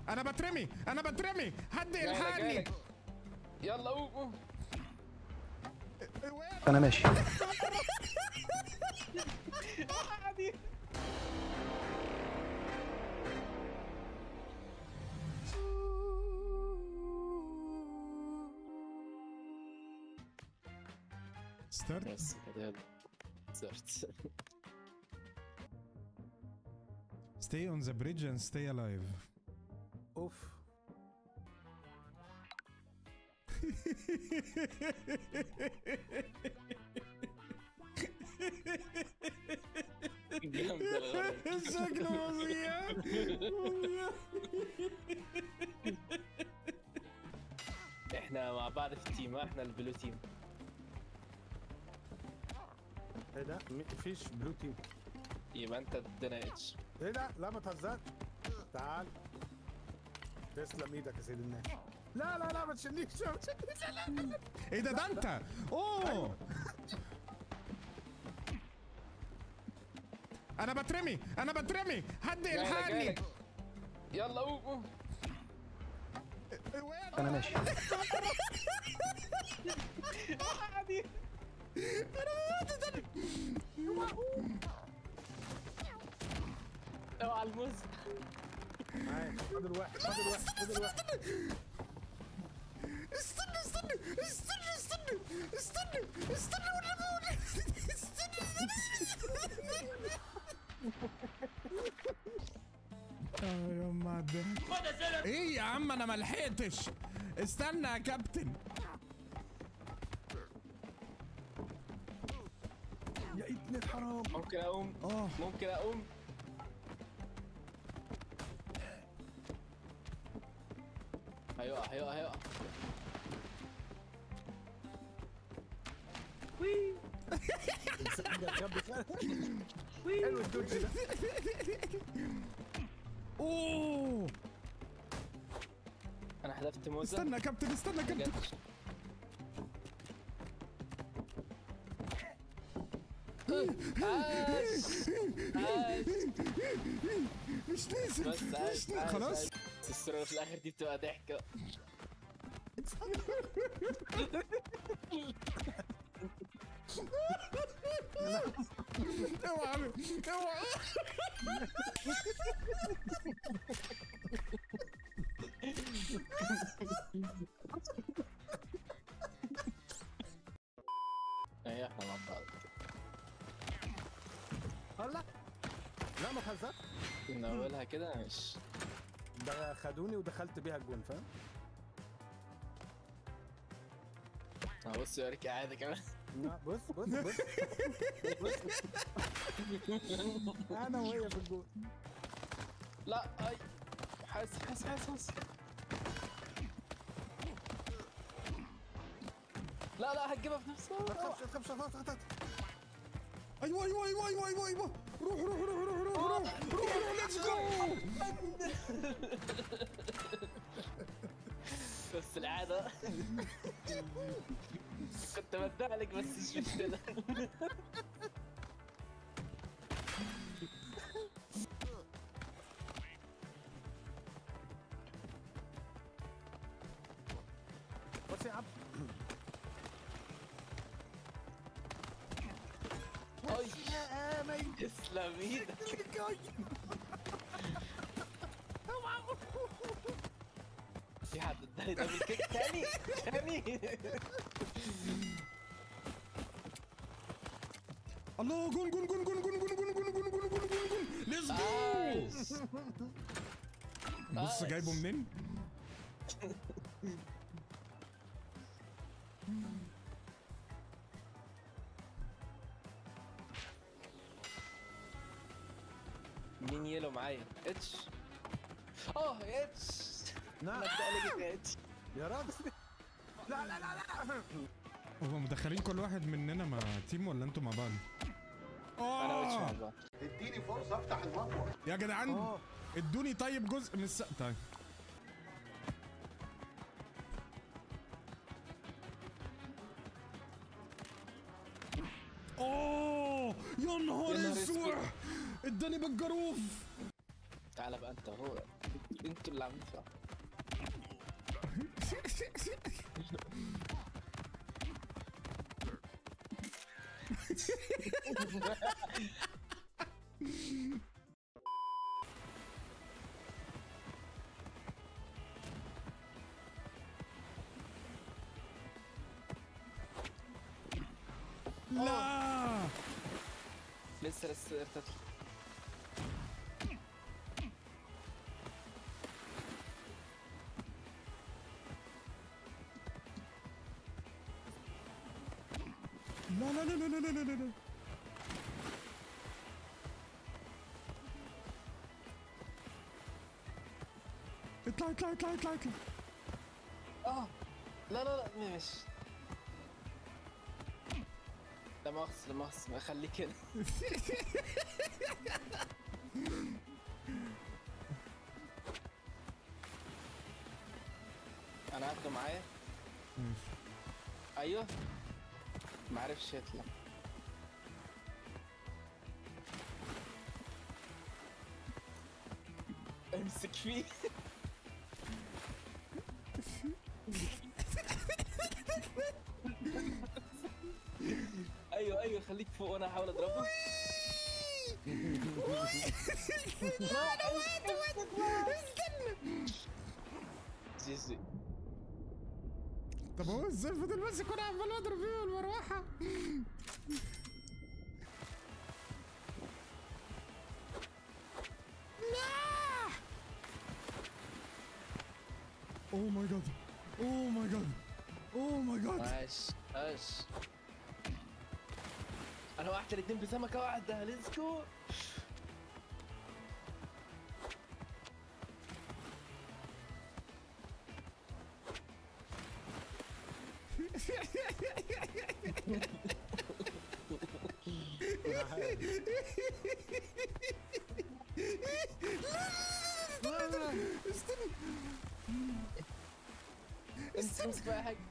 انا بترمي انا بترمي حد جايلك، يلحقني جايلك. يلا قوم قوم انا ماشي ستارت بس كده يلا صرت stay on the bridge and stay alive اوف جامدة الغرض. شكله فظيع احنا مع بعض في التيم ها؟ احنا البلو تيم ايه ده م- مفيش بلو تيم يبقى انت ادينا اتش ايه ده لا ما تهزرش تعال تسلم ايدك يا سيد الناس لا لا لا ما تشنيش ما تشنيش لا لا لا ايه ده ده انت اوه انا بترمي انا بترمي حد جايلك، يلحقني جايلك. يلا قوم قوم انا ماشي اوعى الموز معايا فاضل واحد فاضل واحد فاضل واحد استنى استنى استنى استنى استنى استنى والنبي والنبي. استنى اه يا ام عداد ايه يا عم انا ما لحقتش استنى يا كابتن يا ابن الحرام ممكن اقوم اه ممكن اقوم هيقع هيقع هيقع ده جنب حلو الدوج ده اوه انا حذفت موزه استنى يا كابتن استنى يا ما كابتن جاتش. عاش عاش مش نازل بس مش عاش نازل عاش خلاص عاش. بس الصورة في الاخر دي بتبقى ضحكة اوعى اوعى ايه احنا مع بعض الله لا ما تهزرش من اولها كده مش ده خدوني ودخلت بيها الجون فاهم هبص يوريك اعادة كمان لا، بص بص بص بص انا وهي في الجون لا اي حاسس حاسس حاسس حاسس لا لا هتجيبها في ما نفسها تخافش ما تخافش ما تخافش ايوه ايوه ايوه ايوه ايوه ايوه روح روح روح روح روح روح روح روح ليتس جو بس العادة كنت بديها لك بس مش مشكلة بص يا عم اي تسلم ايدك في حد اداني دبل كيك تاني تاني الله جون جون جون جون جون جون جون جون جون جون جون جون جون ليتس جو بص جايبه منين مين يلو معايا اتش اه اتش نعم ابدا لك اتش يا راجل لا لا لا لا هو مدخلين كل واحد مننا مع تيم ولا انتوا مع بعض؟ انا واتش مع اه بعض اديني فرصه افتح المطوه يا جدعان اه ادوني طيب جزء من الس... طيب اوه يا نهار يا نهار اسود اسود. اداني بالجروف تعالى بقى انت هو انتوا اللي اللي عم يدفع لا لسه لسه ارتدت لا لا لا لا لا لا لا لا اطلع اطلع اطلع اطلع اطلع اه لا لا لا مش لا مؤاخذة لا مؤاخذة خليك هنا انا هاخده معايا ماشي ايوه معرفش يطلع امسك فيه ايوه ايوه خليك فوق وانا هحاول اضربه جي جي طب هو ازاي فضل ماسك وانا عمال اضرب فيه بالمروحه لا اوه ماي جاد اوه ماي جاد اوه ماي جاد عاش عاش انا وقعت الاتنين بسمكة واحدة ليتس جو استنى امسك امسك بقى حاجة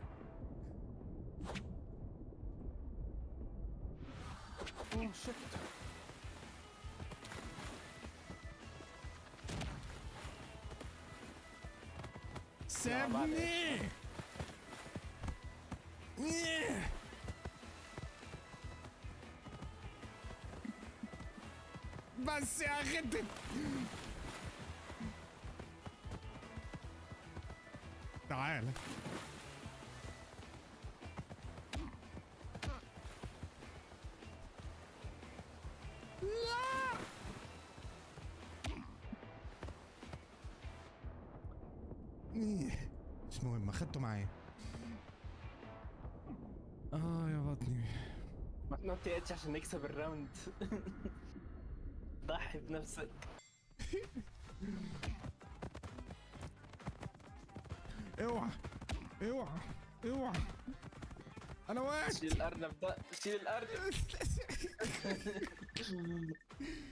اوه شت سابني إيه. بس يا اخي انت تعال لا إيه. مش مهم اخدته معايا اه يا بطني ما تنطيتش عشان نكسب الراوند ضحي بنفسك اوعى اوعى اوعى انا واقف شيل الارنب ده شيل الارنب